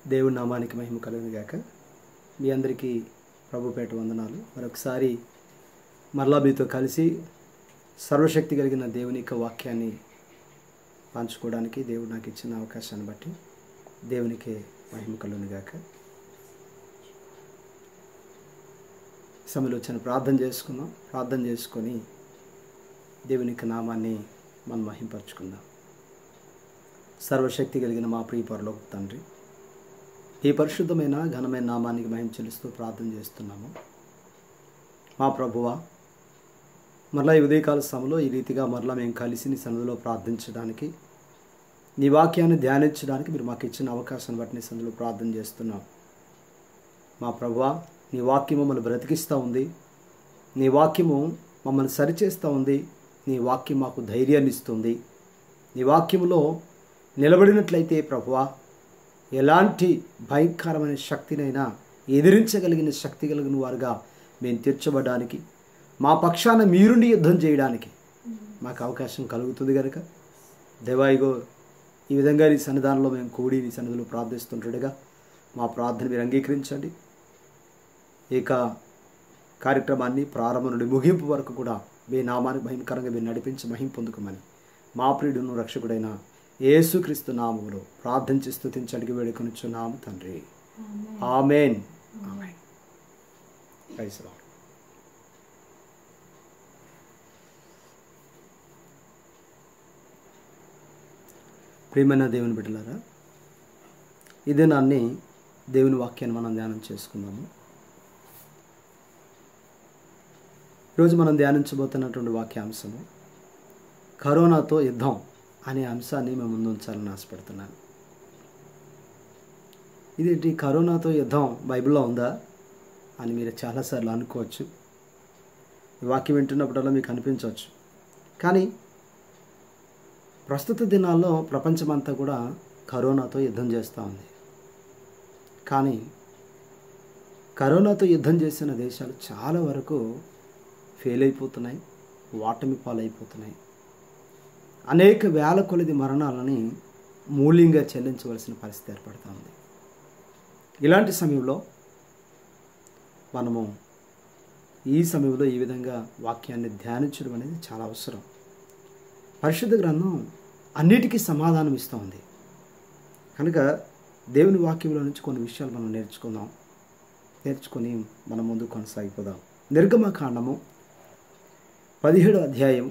దేవుడి నామానికి మహిమ కలుగును గాక మీ అందరికీ ప్రభుపేట వందనాలు మరొకసారి మరలా మీతో కలిసి సర్వశక్తి కలిగిన దేవుని యొక్క వాక్యాన్ని పంచుకోవడానికి దేవుడు నాకు ఇచ్చిన అవకాశాన్ని బట్టి దేవునికి మహిమ కలుగును గాక ఈ సమయంలో వచ్చిన ప్రార్థన చేసుకుందాం ప్రార్థన చేసుకొని దేవుని యొక్క నామాన్ని మనం మహింపరచుకుందాం సర్వశక్తి కలిగిన మా ప్రియ పరలోక తండ్రి ఈ పరిశుద్ధమైన ఘనమైన నామానికి మహిమ చెల్లిస్తూ ప్రార్థన చేస్తున్నాము మా ప్రభువ మరలా ఈ ఉదయకాల సమయంలో ఈ రీతిగా మరలా మేము కలిసి నీ సన్నిధిలో ప్రార్థించడానికి నీ వాక్యాన్ని ధ్యానించడానికి మీరు మాకు ఇచ్చిన అవకాశాన్ని బట్టి నీ సన్నిధిలో ప్రార్థన చేస్తున్నాం మా ప్రభువ నీ వాక్యం మమ్మల్ని బ్రతికిస్తూ ఉంది నీ వాక్యము మమ్మల్ని సరిచేస్తూ ఉంది నీ వాక్యం మాకు ధైర్యాన్ని ఇస్తుంది నీ వాక్యంలో నిలబడినట్లయితే ప్రభువా ఎలాంటి భయంకరమైన శక్తినైనా ఎదిరించగలిగిన శక్తి కలిగిన వారుగా మేము తీర్చబడడానికి మా పక్షాన మీరుండి యుద్ధం చేయడానికి మాకు అవకాశం కలుగుతుంది కనుక దేవాయిగో ఈ విధంగా నీ సన్నిధానంలో మేము కూడి నీ సన్నిధిలో ప్రార్థిస్తుంటాడుగా మా ప్రార్థన మీరు అంగీకరించండి ఇక కార్యక్రమాన్ని ప్రారంభం నుండి ముగింపు వరకు కూడా మీ నామానికి భయంకరంగా మీరు నడిపించి మహిం పొందుకోమని మా ప్రియుడును రక్షకుడైన యేసుక్రీస్తు నామములో ప్రార్థించి స్థుతించి అడిగి వేడుకొనిచున్నాము తండ్రి ఆమెన్ ఆమెన్ ప్రైజ్ లార్డ్. ప్రియమైన దేవుని బిడ్డలారా ఇదే నాన్ని దేవుని వాక్యాన్ని మనం ధ్యానం చేసుకుందాము ఈరోజు మనం ధ్యానించబోతున్నటువంటి వాక్యాంశము కరోనాతో యుద్ధం అనే అంశాన్ని మేము ముందు ఉంచాలని ఆశపడుతున్నాను ఇదేంటి కరోనాతో యుద్ధం బైబిల్లో ఉందా అని మీరు చాలాసార్లు అనుకోవచ్చు ఈ వాక్యం వింటున్నప్పుడల్లా మీకు అనిపించవచ్చు కానీ ప్రస్తుత దినాల్లో ప్రపంచమంతా కూడా కరోనాతో యుద్ధం చేస్తూ ఉంది కానీ కరోనాతో యుద్ధం చేసిన దేశాలు చాలా వరకు ఫెయిల్ అయిపోతున్నాయి ఓటమి పాలైపోతున్నాయి అనేక వేల కొలది మరణాలని మూల్యంగా చెల్లించవలసిన పరిస్థితి ఏర్పడుతూ ఉంది ఇలాంటి సమయంలో మనము ఈ సమయంలో ఈ విధంగా వాక్యాన్ని ధ్యానించడం అనేది చాలా అవసరం పరిశుద్ధ గ్రంథం అన్నిటికీ సమాధానం ఇస్తూ ఉంది కనుక దేవుని వాక్యంలో నుంచి కొన్ని విషయాలు మనం నేర్చుకుందాం నేర్చుకొని మనం ముందు కొనసాగిపోదాం నిర్గమకాండము పదిహేడో అధ్యాయం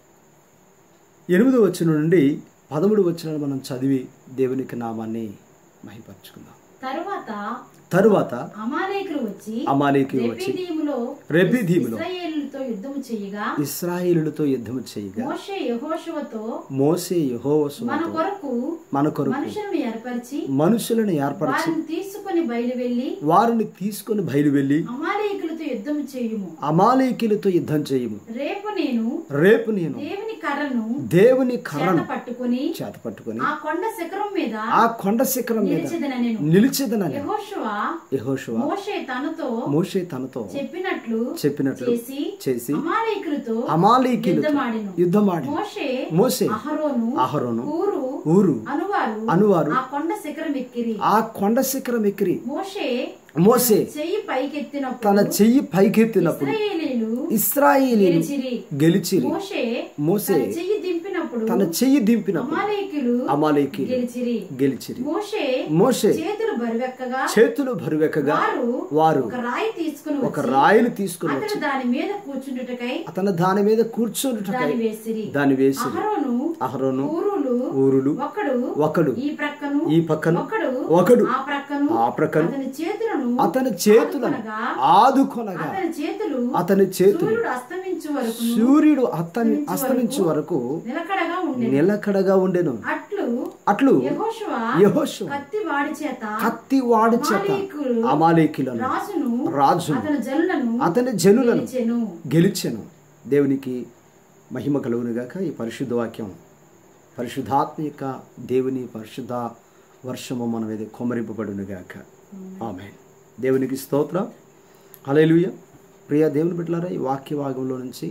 ఎనిమిదో వచ్చిన నుండి పదమూడు వచ్చిన మనం చదివి దేవునికి నామాన్ని మహిపరచుకుందాం తరువాత తరువాత అమాలేకులు వచ్చి అమాలేకి వచ్చి రెపీదీములో రెపీదీములో ఇశ్రాయేలుతో యుద్ధము చేయగా ఇస్రాయేలులతో యుద్ధము చేయగా మోషే యెహోషువతో మోసే మన యెహోవాసుతో కొరకు మన కొరకు మనుషులను ఏర్పరిచి మనుషులను ఏర్పరిచి వారిని తీసుకుని బయలువెళ్లి వారిని తీసుకొని బయలువెళ్ళి అమాలేకులతో యుద్ధము చేయుము అమాలేకులతో యుద్ధం చేయము రేపు నేను రేపు నేను దేవుని కర్రను దేవుని చేత కర్రను పట్టుకుని చేత పట్టుకొని ఆ కొండ శిఖరం మీద ఆ కొండ శిఖరం మీద నిలిచెదన నేను నిలిచేదనని యెహోషువ యెహోషువ మోషే తనతో మోషే తనతో చెప్పినట్లు చెప్పినట్లు చేసి చేసి అమాలేకులతో అమాలీకులతో యుద్ధమాడిను యుద్ధమాడి మోషే మోసే అహరోను అహరోను ఊరు ఊరు అనువారు అనువారు ఆ కొండ శిఖరం ఎక్కిరి ఆ కొండ శిఖరం ఎక్కిరి మోషే మోసే చెయ్యి పైకెత్తినప్పుడు తన చెయ్యి పైకెత్తినప్పుడు ఇశ్రాయేలీలు ఇస్రాయేలీలు గెలిచిరి గెలిచిరి మోషే మోసే తన చెయ్యి దింపినప్పుడు తన చెయ్యి దింపినప్పుడు అమాలేకులు అమాలేకీలు గెలిచిరి గెలిచిరి మోషే మోషే చేతులు బరువెక్కగా చేతులు బరువెక్కగా వారు వారు ఒక రాయి తీసుకుని ఒక వచ్చి రాయిని తీసుకుని అతడు వచ్చి దాని మీద కూర్చుండుటకై అతను దాని మీద కూర్చొనుటకై దాని వేసిరి దాన్ని వేసి అహరోను అహరోను ఊరులు ఊరులు ఒకడు ఒకడు ఈ ప్రక్కను ఈ పక్కన ఒకడు ఒకడు ఆ ప్రక్కను ఆ ప్రక్కను అతని చేతులను అతని చేతులను ఆదుకొనగా, ఆదుకొనగా అతని చేతులు అతని చేతులు సూర్యుడు అస్తమించు వరకు సూర్యుడు అతని అస్తమించు వరకు నిలకడగా ఉండే నిలకడగా ఉండెను అట్లు అట్లు యెహోషువ యెహోషువ కత్తి వాడి చేత కత్తి వాడి చేత అమాలేకులు అమాలేకిలను రాజును రాజును అతని జనులను అతని జనులను గెలిచెను గెలిచెను దేవునికి మహిమ కలుగునుగాక ఈ పరిశుద్ధ వాక్యం పరిశుద్ధాత్మ యొక్క దేవుని పరిశుద్ధ వర్షము మన మీద కొమరింపబడునుగాక ఆమె దేవునికి స్తోత్రం హల్లెలూయా ప్రియ దేవుని బిడ్డలారా ఈ వాక్య భాగంలో నుంచి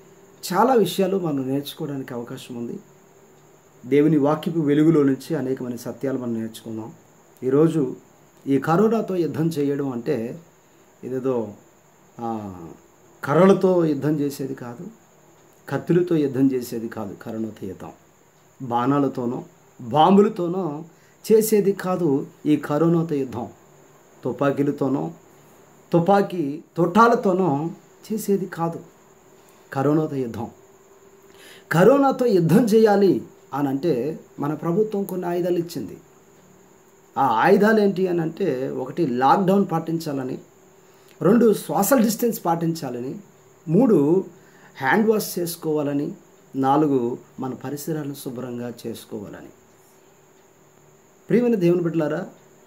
చాలా విషయాలు మనం నేర్చుకోవడానికి అవకాశం ఉంది దేవుని వాక్యపు వెలుగులో నుంచి అనేకమైన సత్యాలు మనం నేర్చుకుందాం ఈరోజు ఈ కరోనాతో యుద్ధం చేయడం అంటే ఇదేదో ఆ, కర్రలతో యుద్ధం చేసేది కాదు కత్తులతో యుద్ధం చేసేది కాదు కరోనాతో యుద్ధం బాణాలతోనో బాంబులతోనో చేసేది కాదు ఈ కరోనాతో యుద్ధం తుపాకీలతోనో తుపాకీ తొట్టాలతోనో చేసేది కాదు కరోనాతో యుద్ధం కరోనాతో యుద్ధం చేయాలి అని అంటే మన ప్రభుత్వం కొన్ని ఆయుధాలు ఇచ్చింది ఆ ఆయుధాలు ఏంటి అని అంటే ఒకటి లాక్డౌన్ పాటించాలని రెండు సోషల్ డిస్టెన్స్ పాటించాలని మూడు హ్యాండ్ వాష్ చేసుకోవాలని నాలుగు మన పరిసరాలను శుభ్రంగా చేసుకోవాలని ప్రియమైన దేవుని బిడ్డలారా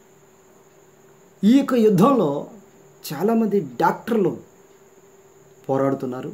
ఈ యొక్క యుద్ధంలో చాలామంది డాక్టర్లు పోరాడుతున్నారు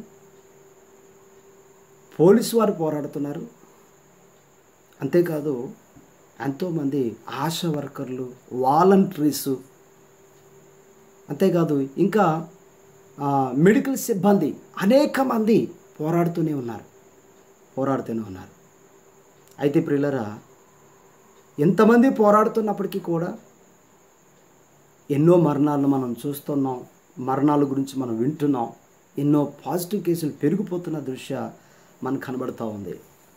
పోలీసు వారు పోరాడుతున్నారు అంతేకాదు ఎంతోమంది ఆశా వర్కర్లు వాలంటీర్స్ అంతేకాదు ఇంకా ఆ, మెడికల్ సిబ్బంది అనేక మంది పోరాడుతూనే ఉన్నారు పోరాడుతూనే ఉన్నారు అయితే ప్రియులరా ఎంతమంది పోరాడుతున్నప్పటికీ కూడా ఎన్నో మరణాలను మనం చూస్తున్నాం మరణాల గురించి మనం వింటున్నాం ఎన్నో పాజిటివ్ కేసులు పెరిగిపోతున్న దృశ్య మనకు కనబడుతూ ఉంది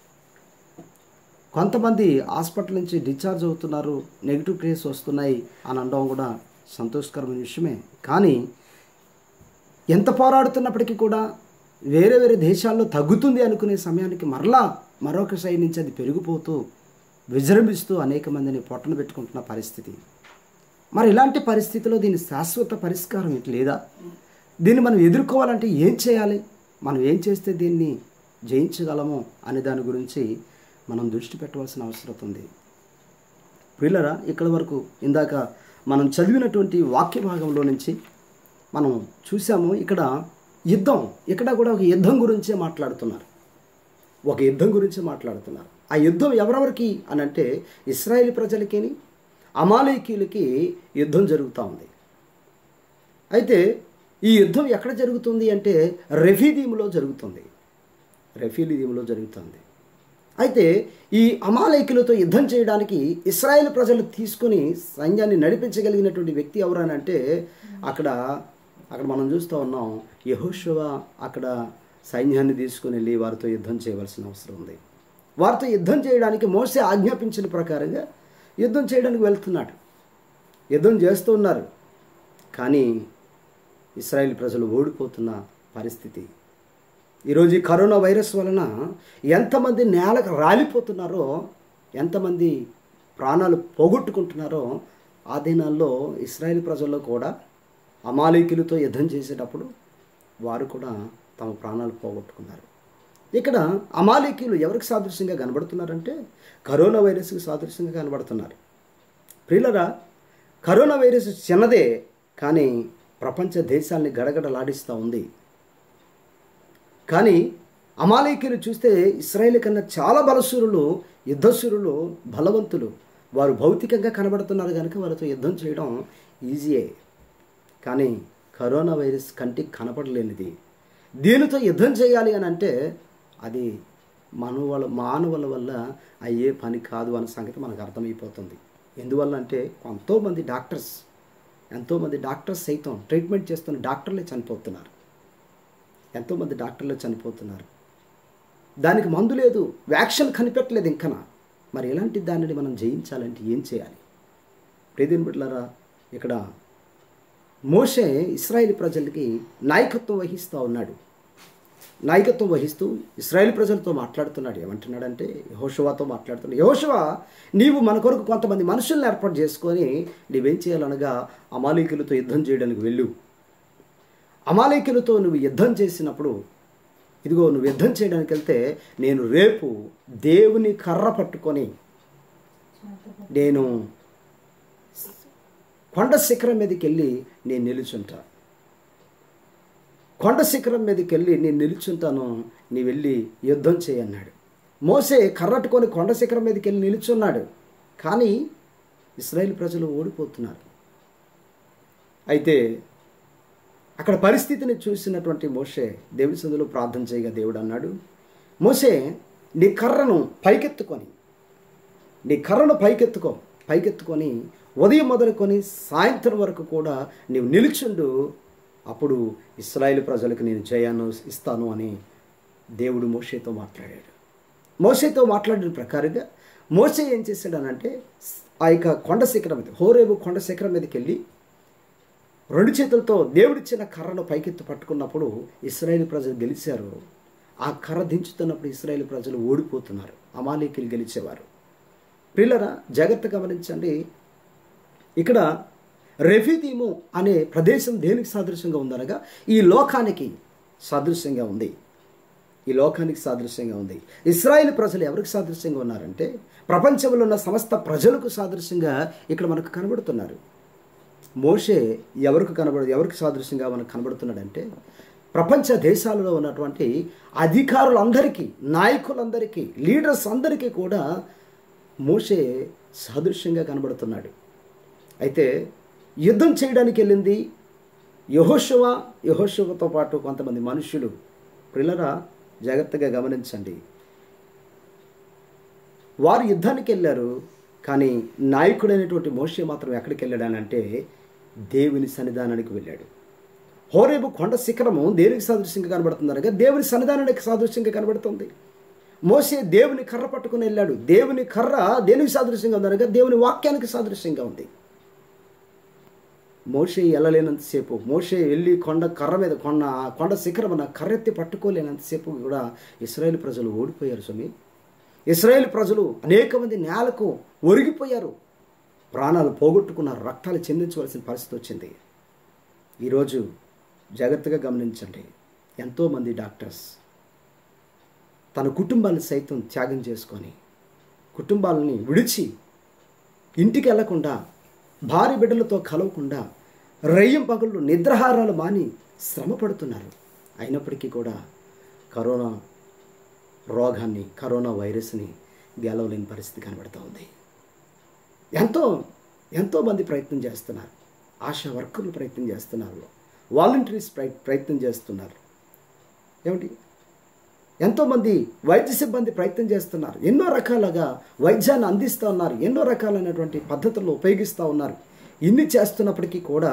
కొంతమంది హాస్పిటల్ నుంచి డిశ్చార్జ్ అవుతున్నారు నెగిటివ్ కేసు వస్తున్నాయి అని అనడం కూడా సంతోషకరమైన విషయమే కానీ ఎంత పోరాడుతున్నప్పటికీ కూడా వేరే వేరే దేశాల్లో తగ్గుతుంది అనుకునే సమయానికి మరలా మరొక సైడ్ నుంచి అది పెరిగిపోతూ విజృంభిస్తూ అనేక మందిని పొట్టన పెట్టుకుంటున్న పరిస్థితి మరి ఇలాంటి పరిస్థితిలో దీని శాశ్వత పరిష్కారం ఏంటి లేదా దీన్ని మనం ఎదుర్కోవాలంటే ఏం చేయాలి మనం ఏం చేస్తే దీన్ని జయించగలము అనే దాని గురించి మనం దృష్టి పెట్టవలసిన అవసరం ఉంది ప్రియులరా ఇక్కడ వరకు ఇందాక మనం చదివినటువంటి వాక్య భాగంలో నుంచి మనం చూసాము ఇక్కడ యుద్ధం ఇక్కడ కూడా ఒక యుద్ధం గురించే మాట్లాడుతున్నారు ఒక యుద్ధం గురించి మాట్లాడుతున్నారు ఆ యుద్ధం ఎవరెవరికి అని అంటే ఇస్రాయేల్ ప్రజలకి అమాలేకీలకి యుద్ధం జరుగుతూ ఉంది అయితే ఈ యుద్ధం ఎక్కడ జరుగుతుంది అంటే రెఫీదీములో జరుగుతుంది రెఫీదీములో జరుగుతుంది అయితే ఈ అమాలేకులతో యుద్ధం చేయడానికి ఇస్రాయేల్ ప్రజలు తీసుకుని సైన్యాన్ని నడిపించగలిగినటువంటి వ్యక్తి ఎవరని అంటే అక్కడ అక్కడ మనం చూస్తూ ఉన్నాం యహోశివ అక్కడ సైన్యాన్ని తీసుకుని వెళ్ళి వారితో యుద్ధం చేయవలసిన అవసరం ఉంది వారితో యుద్ధం చేయడానికి మోసే ఆజ్ఞాపించిన ప్రకారంగా యుద్ధం చేయడానికి వెళ్తున్నాడు యుద్ధం చేస్తూ ఉన్నారు కానీ ఇస్రాయేల్ ప్రజలు ఓడిపోతున్న పరిస్థితి ఈరోజు ఈ కరోనా వైరస్ వలన ఎంతమంది నేలకు రాలిపోతున్నారో ఎంతమంది ప్రాణాలు పోగొట్టుకుంటున్నారో ఆ దినాల్లో ఇస్రాయేల్ ప్రజల్లో కూడా అమాలికులతో యుద్ధం చేసేటప్పుడు వారు కూడా తమ ప్రాణాలు పోగొట్టుకున్నారు ఇక్కడ అమాలికీలు ఎవరికి సాదృశ్యంగా కనబడుతున్నారంటే కరోనా వైరస్కి సాదృశ్యంగా కనబడుతున్నారు ప్రియులరా కరోనా వైరస్ చిన్నదే కానీ ప్రపంచ దేశాల్ని గడగడలాడిస్తూ ఉంది కానీ అమాలేకీలు చూస్తే ఇస్రాయేల్ కన్నా చాలా బలసూరులు యుద్ధశూరులు బలవంతులు వారు భౌతికంగా కనబడుతున్నారు కనుక వారితో యుద్ధం చేయడం ఈజీయే కానీ కరోనా వైరస్ కంటికి కనపడలేనిది దీనితో యుద్ధం చేయాలి అని అంటే అది మానవుల మానవుల వల్ల అయ్యే పని కాదు అన్న సంగతి మనకు అర్థమైపోతుంది ఎందువల్ల అంటే ఎంతోమంది డాక్టర్స్ ఎంతోమంది డాక్టర్స్ సైతం ట్రీట్మెంట్ చేస్తున్న డాక్టర్లే చనిపోతున్నారు ఎంతోమంది డాక్టర్లు చనిపోతున్నారు దానికి మందు లేదు వ్యాక్సిన్ కనిపెట్టలేదు ఇంకనా మరి ఎలాంటి దానిని మనం జయించాలంటే ఏం చేయాలి ప్రేదిని బిడ్డలారా ఇక్కడ మోషే ఇస్రాయేల్ ప్రజలకి నాయకత్వం వహిస్తూ ఉన్నాడు నాయకత్వం వహిస్తూ ఇస్రాయేల్ ప్రజలతో మాట్లాడుతున్నాడు ఏమంటున్నాడంటే యహోషువాతో మాట్లాడుతున్నాడు యహోషువా నీవు మన కొరకు కొంతమంది మనుషుల్ని ఏర్పాటు చేసుకొని నీవేం చేయాలనగా అమాలీకులతో యుద్ధం చేయడానికి వెళ్ళు అమాలేకులతో నువ్వు యుద్ధం చేసినప్పుడు ఇదిగో నువ్వు యుద్ధం చేయడానికి వెళ్తే నేను రేపు దేవుని కర్ర పట్టుకొని నేను కొండ శిఖరం మీదకి వెళ్ళి నేను నిలుచుంటా కొండ శిఖరం మీదకి వెళ్ళి నేను నిలుచుంటాను నీ వెళ్ళి యుద్ధం చేయన్నాడు మోసే కర్రట్టుకొని కొండ శిఖరం మీదకి వెళ్ళి నిలుచున్నాడు కానీ ఇస్రాయేల్ ప్రజలు ఓడిపోతున్నారు అయితే అక్కడ పరిస్థితిని చూసినటువంటి మోషే దేవుని సందులో ప్రార్థన చేయగా దేవుడు అన్నాడు మోసే నీ కర్రను పైకెత్తుకొని నీ కర్రను పైకెత్తుకో పైకెత్తుకొని ఉదయం మొదలుకొని సాయంత్రం వరకు కూడా నీవు నిలుచుండు అప్పుడు ఇస్రాయేల్ ప్రజలకు నేను జయాన్ని ఇస్తాను అని దేవుడు మోషేతో మాట్లాడాడు మోషేతో మాట్లాడిన ప్రకారంగా మోసే ఏం చేశాడనంటే ఆ యొక్క కొండ శిఖరం మీద హోరేబు కొండ శిఖరం మీదకి వెళ్ళి రెండు చేతులతో దేవుడిచ్చిన కర్రను పైకెత్తి పట్టుకున్నప్పుడు ఇస్రాయేల్ ప్రజలు గెలిచారు ఆ కర్ర దించుతున్నప్పుడు ఇస్రాయేల్ ప్రజలు ఓడిపోతున్నారు అమాలీకులు గెలిచేవారు పిల్లరా జాగ్రత్త గమనించండి ఇక్కడ రెఫీదీము అనే ప్రదేశం దేనికి సాదృశ్యంగా ఉందనగా ఈ లోకానికి సాదృశ్యంగా ఉంది ఈ లోకానికి సాదృశ్యంగా ఉంది ఇస్రాయేల్ ప్రజలు ఎవరికి సాదృశ్యంగా ఉన్నారంటే ప్రపంచంలో ఉన్న సమస్త ప్రజలకు సాదృశ్యంగా ఇక్కడ మనకు కనబడుతున్నారు మోషే ఎవరికి కనబడు ఎవరికి సాదృశ్యంగా మనకు కనబడుతున్నాడంటే ప్రపంచ దేశాలలో ఉన్నటువంటి అధికారులందరికీ నాయకులందరికీ లీడర్స్ అందరికీ కూడా మోషే సాదృశ్యంగా కనబడుతున్నాడు అయితే యుద్ధం చేయడానికి వెళ్ళింది యహోశవ యహోశవతో పాటు కొంతమంది మనుషులు పిల్లరా జాగ్రత్తగా గమనించండి వారు యుద్ధానికి వెళ్ళారు కానీ నాయకుడైనటువంటి మోషే మాత్రం ఎక్కడికి వెళ్ళాడనంటే దేవుని సన్నిధానానికి వెళ్ళాడు హోరేబు కొండ శిఖరము దేనికి సాదృశ్యంగా కనబడుతుంది అనగా దేవుని సన్నిధానానికి సాదృశ్యంగా కనబడుతుంది మోసే దేవుని కర్ర పట్టుకుని వెళ్ళాడు దేవుని కర్ర దేనికి సాదృశ్యంగా ఉందనగా దేవుని వాక్యానికి సాదృశ్యంగా ఉంది మోషే వెళ్ళలేనంతసేపు మోషే వెళ్ళి కొండ కర్ర మీద కొండ కొండ శిఖరమున కర్రెత్తి పట్టుకోలేనంతసేపు కూడా ఇస్రాయేల్ ప్రజలు ఓడిపోయారు స్వామి ఇస్రాయేల్ ప్రజలు అనేక మంది నేలకు ఒరిగిపోయారు ప్రాణాలు పోగొట్టుకున్నారు రక్తాలు చెందించవలసిన పరిస్థితి వచ్చింది ఈరోజు జాగ్రత్తగా గమనించండి ఎంతోమంది డాక్టర్స్ తన కుటుంబాన్ని సైతం త్యాగం చేసుకొని కుటుంబాలని విడిచి ఇంటికి వెళ్లకుండా భార్య బిడ్డలతో కలవకుండా రయ్యం పగుళ్ళు నిద్రహారాలు మాని శ్రమ పడుతున్నారు అయినప్పటికీ కూడా కరోనా రోగాన్ని కరోనా వైరస్ని గెలవలేని పరిస్థితి కనబడుతూ ఉంది ఎంతో ఎంతోమంది ప్రయత్నం చేస్తున్నారు ఆశా వర్కర్లు ప్రయత్నం చేస్తున్నారు వాలంటీర్స్ ప్రయ- ప్రయత్నం చేస్తున్నారు ఏమిటి ఎంతోమంది వైద్య సిబ్బంది ప్రయత్నం చేస్తున్నారు ఎన్నో రకాలుగా వైద్యాన్ని అందిస్తూ ఉన్నారు ఎన్నో రకాలైనటువంటి పద్ధతులను ఉపయోగిస్తూ ఉన్నారు ఇన్ని చేస్తున్నప్పటికీ కూడా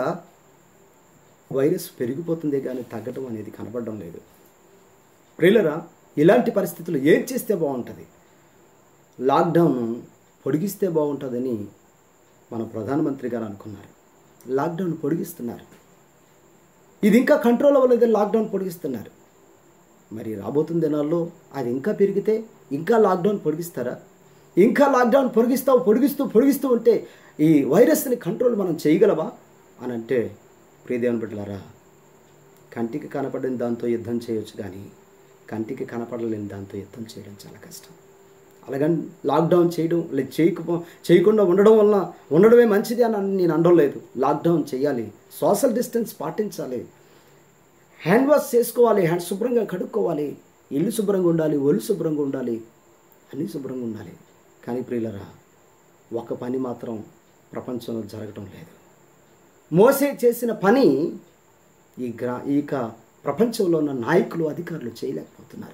వైరస్ పెరిగిపోతుంది కానీ తగ్గడం అనేది కనబడడం లేదు ప్రియులరా ఇలాంటి పరిస్థితులు ఏం చేస్తే బాగుంటుంది లాక్డౌన్ పొడిగిస్తే బాగుంటుందని మన ప్రధానమంత్రి గారు అనుకున్నారు లాక్డౌన్ పొడిగిస్తున్నారు ఇది ఇంకా కంట్రోల్ అవ్వలేదు లాక్డౌన్ పొడిగిస్తున్నారు మరి రాబోతున్న దినాల్లో అది ఇంకా పెరిగితే ఇంకా లాక్డౌన్ పొడిగిస్తారా ఇంకా లాక్డౌన్ పొడిగిస్తావు పొడిగిస్తూ పొడిగిస్తూ ఉంటే ఈ వైరస్ని కంట్రోల్ మనం చేయగలవా అని అంటే ప్రియదేవన్ బిడ్డలారా కంటికి కనపడిన దాంతో యుద్ధం చేయొచ్చు కానీ కంటికి కనపడలేని దాంతో యుద్ధం చేయడం చాలా కష్టం అలాగని లాక్డౌన్ చేయడం లేదు చేయకపో చేయకుండా ఉండడం వల్ల ఉండడమే మంచిది అని నేను అనడం లేదు లాక్డౌన్ చేయాలి సోషల్ డిస్టెన్స్ పాటించాలి హ్యాండ్ వాష్ చేసుకోవాలి హ్యాండ్ శుభ్రంగా కడుక్కోవాలి ఇల్లు శుభ్రంగా ఉండాలి ఒళ్ళు శుభ్రంగా ఉండాలి అన్నీ శుభ్రంగా ఉండాలి కానీ ప్రియులరా ఒక పని మాత్రం ప్రపంచంలో జరగటం లేదు మోసే చేసిన పని ఈ గ్రా ఈ యొక్క ప్రపంచంలో ఉన్న నాయకులు అధికారులు చేయలేకపోతున్నారు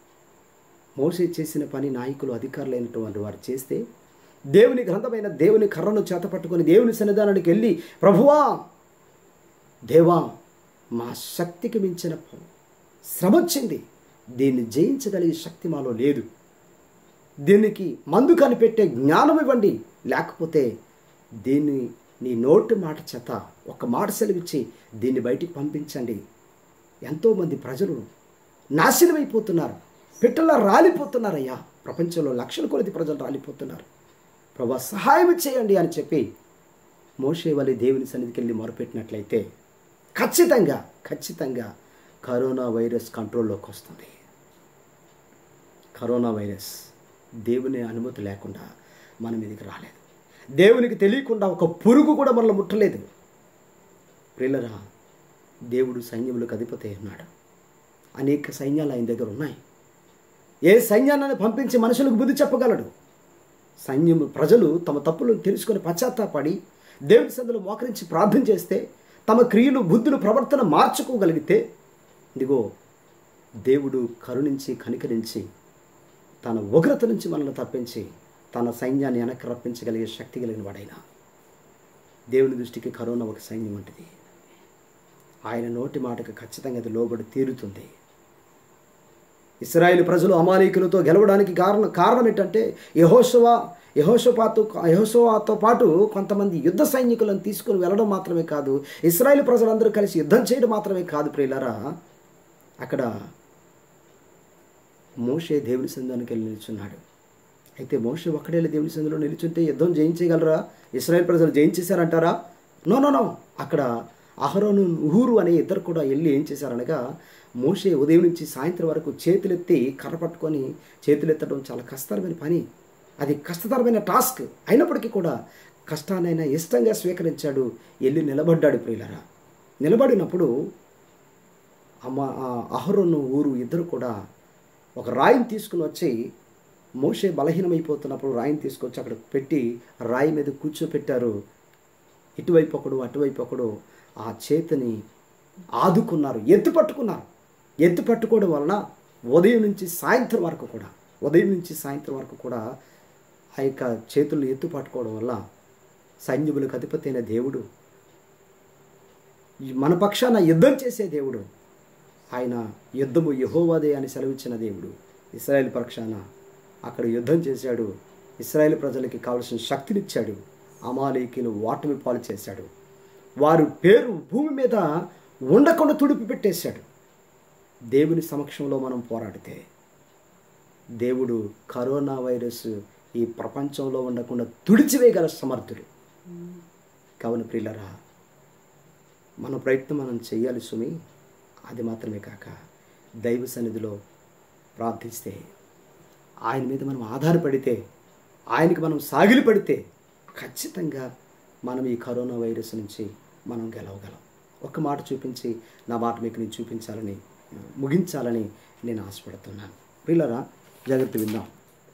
మోసే చేసిన పని నాయకులు అధికారులైనటువంటి వారు చేస్తే దేవుని గ్రంథమైన దేవుని కర్రను చేత పట్టుకొని దేవుని సన్నిధానానికి వెళ్ళి ప్రభువా దేవా మా శక్తికి మించిన ప- శ్రమ వచ్చింది దీన్ని జయించగలిగే శక్తి మాలో లేదు దీనికి మందు కనిపెట్టే జ్ఞానం ఇవ్వండి లేకపోతే దీన్ని నీ నోటి మాట చేత ఒక మాట సెలవిచ్చి దీన్ని బయటికి పంపించండి ఎంతోమంది ప్రజలు నాశనమైపోతున్నారు పిట్టలా రాలిపోతున్నారయ్యా ప్రపంచంలో లక్షల కొలది ప్రజలు రాలిపోతున్నారు ప్రభా సహాయం చేయండి అని చెప్పి మోషే వలి దేవుని సన్నిధికి వెళ్ళి మొరపెట్టినట్లయితే ఖచ్చితంగా ఖచ్చితంగా కరోనా వైరస్ కంట్రోల్లోకి వస్తుంది కరోనా వైరస్ దేవుని అనుమతి లేకుండా మన మీదకి రాలేదు దేవునికి తెలియకుండా ఒక పురుగు కూడా మనల్ని ముట్టలేదు ప్రిల్లరా దేవుడు సైన్యములకు అధిపతి ఉన్నాడు అనేక సైన్యాలు ఆయన దగ్గర ఉన్నాయి ఏ సైన్యాన్ని పంపించి మనుషులకు బుద్ధి చెప్పగలడు సైన్యము ప్రజలు తమ తప్పులను తెలుసుకొని పశ్చాత్తాపడి దేవుని సందులో మోకరించి ప్రార్థన చేస్తే తమ క్రియలు బుద్ధులు ప్రవర్తన మార్చుకోగలిగితే ఇదిగో దేవుడు కరుణించి కనికరించి తన ఉగ్రత నుంచి మనల్ని తప్పించి తన సైన్యాన్ని వెనక్కి రప్పించగలిగే శక్తి కలిగిన వాడైనా దేవుని దృష్టికి కరోనా ఒక సైన్యం వంటిది ఆయన నోటి మాటకు ఖచ్చితంగా అది లోబడి తీరుతుంది ఇస్రాయేల్ ప్రజలు అమాలీకులతో గెలవడానికి కారణం కారణం ఏంటంటే యహోషవా యహోషపాతో యహోషవాతో పాటు కొంతమంది యుద్ధ సైనికులను తీసుకుని వెళ్ళడం మాత్రమే కాదు ఇస్రాయేల్ ప్రజలందరూ కలిసి యుద్ధం చేయడం మాత్రమే కాదు ప్రియులరా అక్కడ మోషే దేవుని సంధానికి వెళ్ళి నిల్చున్నాడు అయితే మోషే ఒక్కడే వెళ్ళి దేవుని సంధిలో నిల్చుంటే యుద్ధం జయించగలరా ఇస్రాయేల్ ప్రజలు జయించేశారంటారా నో నో నో అక్కడ అహరోను ఉహూరు అనే ఇద్దరు కూడా వెళ్ళి ఏం చేశారనగా మోషే ఉదయం నుంచి సాయంత్రం వరకు చేతులెత్తి కర్ర పట్టుకొని చేతులెత్తడం చాలా కష్టతరమైన పని అది కష్టతరమైన టాస్క్ అయినప్పటికీ కూడా కష్టాన్నైనా ఇష్టంగా స్వీకరించాడు వెళ్ళి నిలబడ్డాడు ప్రియులరా నిలబడినప్పుడు అమ్మ ఆ అహరోను ఊరు ఇద్దరు కూడా ఒక రాయిని తీసుకుని వచ్చి మోషే బలహీనమైపోతున్నప్పుడు రాయిని తీసుకొచ్చి అక్కడ పెట్టి రాయి మీద కూర్చోపెట్టారు ఇటువైపు ఒకడు అటువైపు ఒకడు ఆ చేతిని ఆదుకున్నారు ఎత్తు పట్టుకున్నారు ఎత్తు పట్టుకోవడం వలన ఉదయం నుంచి సాయంత్రం వరకు కూడా ఉదయం నుంచి సాయంత్రం వరకు కూడా ఆ యొక్క చేతులను ఎత్తు పట్టుకోవడం వల్ల సైన్యములకు అధిపతి అయిన దేవుడు ఈ మన పక్షాన యుద్ధం చేసే దేవుడు ఆయన యుద్ధము యహోవాదే అని సెలవిచ్చిన దేవుడు ఇస్రాయేల్ పక్షాన అక్కడ యుద్ధం చేశాడు ఇస్రాయేల్ ప్రజలకి కావలసిన శక్తినిచ్చాడు అమాలీకులు ఓటమి పాలు చేశాడు వారు పేరు భూమి మీద ఉండకుండా తుడిపి పెట్టేశాడు దేవుని సమక్షంలో మనం పోరాడితే దేవుడు కరోనా వైరస్ ఈ ప్రపంచంలో ఉండకుండా తుడిచివేయగల సమర్థుడు కావున ప్రియులరా మన ప్రయత్నం మనం చేయాలి సుమి అది మాత్రమే కాక దైవ సన్నిధిలో ప్రార్థిస్తే ఆయన మీద మనం ఆధారపడితే ఆయనకి మనం సాగిలి పడితే ఖచ్చితంగా మనం ఈ కరోనా వైరస్ నుంచి మనం గెలవగలం ఒక మాట చూపించి నా మాట మీకు నేను చూపించాలని ఆ, ముగించాలని నేను ఆశపడుతున్నాను పిల్లరా జాగ్రత్త విందాం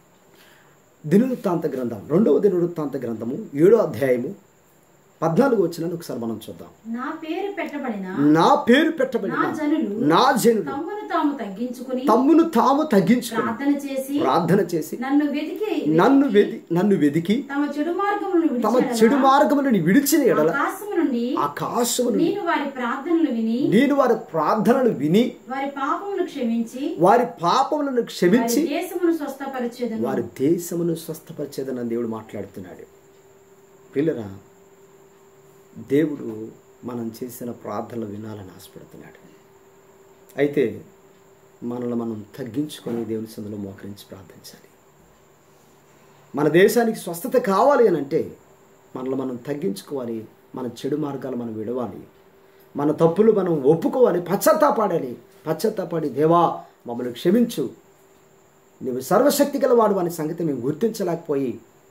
దినవృత్తాంత గ్రంథం రెండవ దినవృత్తాంత గ్రంథము ఏడో అధ్యాయము పద్నాలుగు వచ్చిన ఒకసారి మనం చూద్దాం నా పేరు పెట్టబడిన నా పేరు పెట్టబడిన నా జనులు నా జనులు తమ్మును తాము తగ్గించుకుని తమ్మును తాము తగ్గించుకుని ప్రార్థన చేసి ప్రార్థన చేసి నన్ను వెతికి నన్ను వెది నన్ను వెదికి తమ చెడు మార్గములను తమ విడిచి చెడు మార్గములను విడిచిన ఎడల ఆకాశము నుండి ఆకాశమును నేను వారి ప్రార్థనలు విని నేను వారి ప్రార్థనలు విని వారి పాపమును క్షమించి వారి పాపములను క్షమించి వారి దేశమును స్వస్థపరిచేదను వారి దేశమును స్వస్థపరిచేదని దేవుడు మాట్లాడుతున్నాడు పిల్లరా దేవుడు మనం చేసిన ప్రార్థనలు వినాలని ఆశపడుతున్నాడు అయితే మనల్ని మనం తగ్గించుకొని దేవుని సందులో మోకరించి ప్రార్థించాలి మన దేశానికి స్వస్థత కావాలి అని అంటే మనల్ని మనం తగ్గించుకోవాలి మన చెడు మార్గాలు మనం విడవాలి మన తప్పులు మనం ఒప్పుకోవాలి పశ్చాత్తాపాడాలి పశ్చాత్తాపాడి దేవా మమ్మల్ని క్షమించు నువ్వు సర్వశక్తి గలవాడు అనే సంగతి మేము గుర్తించలేకపోయి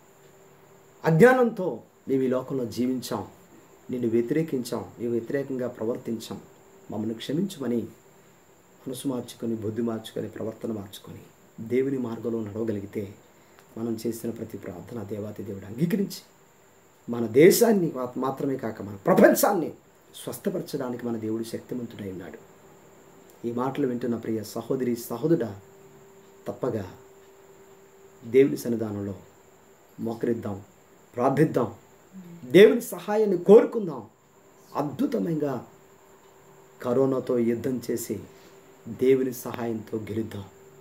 అజ్ఞానంతో మేము ఈ లోకంలో జీవించాం నిన్ను వ్యతిరేకించాం నీవు వ్యతిరేకంగా ప్రవర్తించాం మమ్మల్ని క్షమించమని మనసు మార్చుకొని బుద్ధి మార్చుకొని ప్రవర్తన మార్చుకొని దేవుని మార్గంలో నడవగలిగితే మనం చేసిన ప్రతి ప్రార్థన దేవాతి దేవుడు అంగీకరించి మన దేశాన్ని మా- మాత్రమే కాక మన ప్రపంచాన్ని స్వస్థపరచడానికి మన దేవుడు శక్తిమంతుడై ఉన్నాడు ఈ మాటలు వింటున్న ప్రియ సహోదరి సహోదరుడా తప్పగా దేవుని సన్నిధానంలో మోకరిద్దాం ప్రార్థిద్దాం దేవుని సహాయాన్ని కోరుకుందాం అద్భుతమైన కరోనాతో యుద్ధం చేసి దేవుని సహాయంతో గెలుద్దాం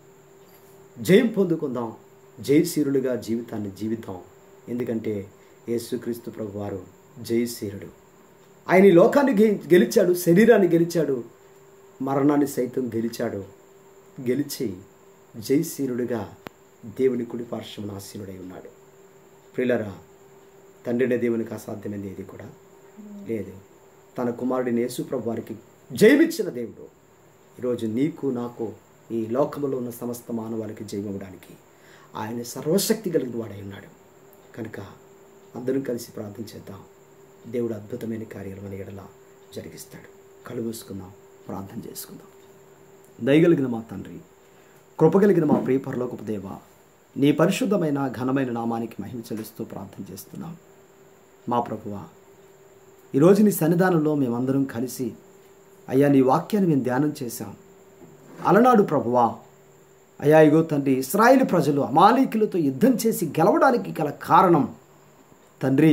జయం పొందుకుందాం జయశీరులుగా జీవితాన్ని జీవిద్దాం ఎందుకంటే యేసుక్రీస్తు ప్రభు వారు జయశీరుడు ఆయన ఈ లోకాన్ని గె- గెలిచాడు శరీరాన్ని గెలిచాడు మరణాన్ని సైతం గెలిచాడు గెలిచి జయశీరుడిగా దేవుని కుడి పార్శ్వమున ఆసీనుడై ఉన్నాడు ప్రిలరా తండ్రినే దేవునికి అసాధ్యమైనది ఏది కూడా లేదు తన కుమారుడిని యేసుప్రభు వారికి జయమిచ్చిన దేవుడు ఈరోజు నీకు నాకు ఈ లోకములో ఉన్న సమస్త మానవాళికి జయమివ్వడానికి ఆయన సర్వశక్తి కలిగిన వాడై ఉన్నాడు కనుక అందరం కలిసి ప్రార్థన చేద్దాం దేవుడు అద్భుతమైన కార్యాలు మన ఎడల జరిగిస్తాడు కళ్ళు మూసుకుందాం ప్రార్థన చేసుకుందాం దయగలిగిన మా తండ్రి కృపగలిగిన మా ప్రియ పరలోకపు దేవ నీ పరిశుద్ధమైన ఘనమైన నామానికి మహిమ చెల్లిస్తూ ప్రార్థన చేస్తున్నాం మా ప్రభువా ఈరోజు నీ సన్నిధానంలో మేమందరం కలిసి అయ్యా నీ వాక్యాన్ని మేము ధ్యానం చేశాం అలనాడు ప్రభువా అయా ఇగో తండ్రి ఇస్రాయేల్ ప్రజలు అమాలీకులతో యుద్ధం చేసి గెలవడానికి గల కారణం తండ్రి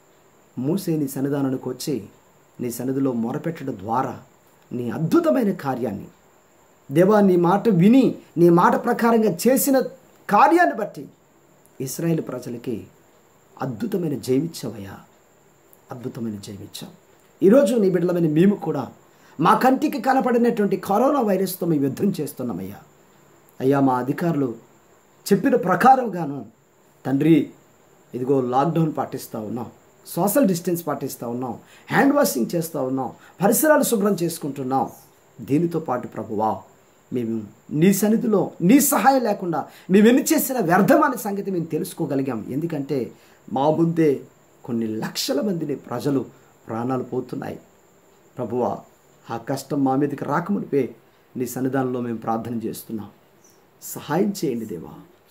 మూసే నీ సన్నిధానానికి వచ్చి నీ సన్నిధిలో మొరపెట్టడం ద్వారా నీ అద్భుతమైన కార్యాన్ని దేవా నీ మాట విని నీ మాట ప్రకారంగా చేసిన కార్యాన్ని బట్టి ఇస్రాయేల్ ప్రజలకి అద్భుతమైన జయమిచ్చావయ్యా అద్భుతమైన జయమిచ్చాం ఈరోజు నీ బిడ్డలమైన మేము కూడా మా కంటికి కనపడినటువంటి కరోనా వైరస్తో మేము యుద్ధం చేస్తున్నామయ్యా అయ్యా మా అధికారులు చెప్పిన ప్రకారంగాను తండ్రి ఇదిగో లాక్డౌన్ పాటిస్తూ ఉన్నాం సోషల్ డిస్టెన్స్ పాటిస్తూ ఉన్నాం హ్యాండ్ వాషింగ్ చేస్తూ ఉన్నాం పరిసరాలు శుభ్రం చేసుకుంటున్నాం దీనితో పాటు ప్రభువా మేము నీ సన్నిధిలో నీ సహాయం లేకుండా మేము ఎన్ని చేసిన వ్యర్థమనే సంగతి మేము తెలుసుకోగలిగాం ఎందుకంటే మా ముందే కొన్ని లక్షల మందిని ప్రజలు ప్రాణాలు పోతున్నాయి ప్రభువా ఆ కష్టం మా మీదకి రాకమునిపే నీ సన్నిధానంలో మేము ప్రార్థన చేస్తున్నాం సహాయం చేయండి దేవా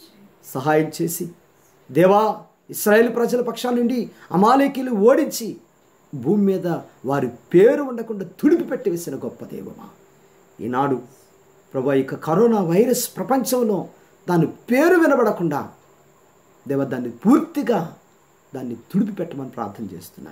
సహాయం చేసి దేవా ఇస్రాయేల్ ప్రజల పక్షాల నుండి అమాలేకీలు ఓడించి భూమి మీద వారి పేరు ఉండకుండా తుడిపి పెట్టివేసిన గొప్ప దేవమా ఈనాడు ప్రభా ఇక కరోనా వైరస్ ప్రపంచంలో దాని పేరు వినబడకుండా దేవ దాన్ని పూర్తిగా దాన్ని తుడిపి పెట్టమని ప్రార్థన చేస్తున్నా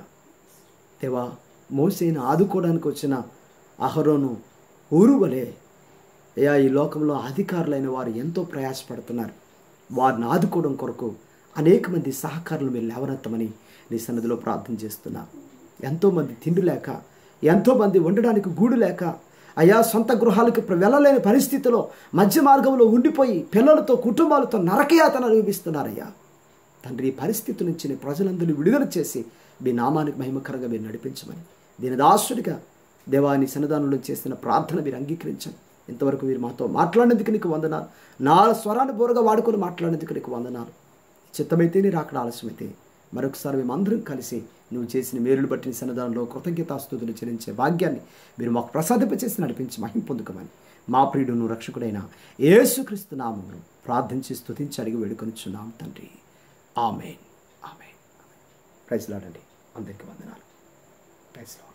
దేవా మోసేని ఆదుకోవడానికి వచ్చిన అహరోను ఊరువలే అయ్యా ఈ లోకంలో అధికారులైన వారు ఎంతో ప్రయాసపడుతున్నారు వారిని ఆదుకోవడం కొరకు అనేక మంది సహకారులు మీరు లేవనెత్తమని నీ సన్నిధిలో ప్రార్థన చేస్తున్నా ఎంతోమంది తిండి లేక ఎంతోమంది ఉండడానికి గూడు లేక అయా సొంత గృహాలకు ప్ర- వెళ్ళలేని పరిస్థితిలో మధ్య మార్గంలో ఉండిపోయి పిల్లలతో కుటుంబాలతో నరకయాతన అనుభవిస్తున్నారయ్యా తండ్రి ఈ పరిస్థితి నుంచి నీ ప్రజలందరినీ విడుదల చేసి మీ నామానికి మహిమకరంగా మీరు నడిపించమని దీని దాసుడిగా దేవాని సన్నిధానంలో చేసిన ప్రార్థన మీరు అంగీకరించండి ఇంతవరకు మీరు మాతో మాట్లాడినందుకు నీకు వందనాలు నా స్వరాన్ని బోరగా వాడుకొని మాట్లాడినందుకు నీకు వందనాలు చిత్తమైతే నీ రాకడ ఆలస్యమైతే మరొకసారి మేమందరం కలిసి నువ్వు చేసిన మేలును బట్టి నీ సన్నిధానంలో కృతజ్ఞతాస్తుతులు చెల్లించే భాగ్యాన్ని మీరు మాకు ప్రసాదింపచేసి నడిపించి మహిం పొందుకోమని మా ప్రియుడును రక్షకుడైన యేసుక్రీస్తు నామమును ప్రార్థించి స్తుతించి అడిగి వేడుకొనిచున్నాం తండ్రి ఆమెన్ ఆమెన్ ప్రైజ్ లాడండి అందరికీ వందనాలు ప్రైజ్ లాడ్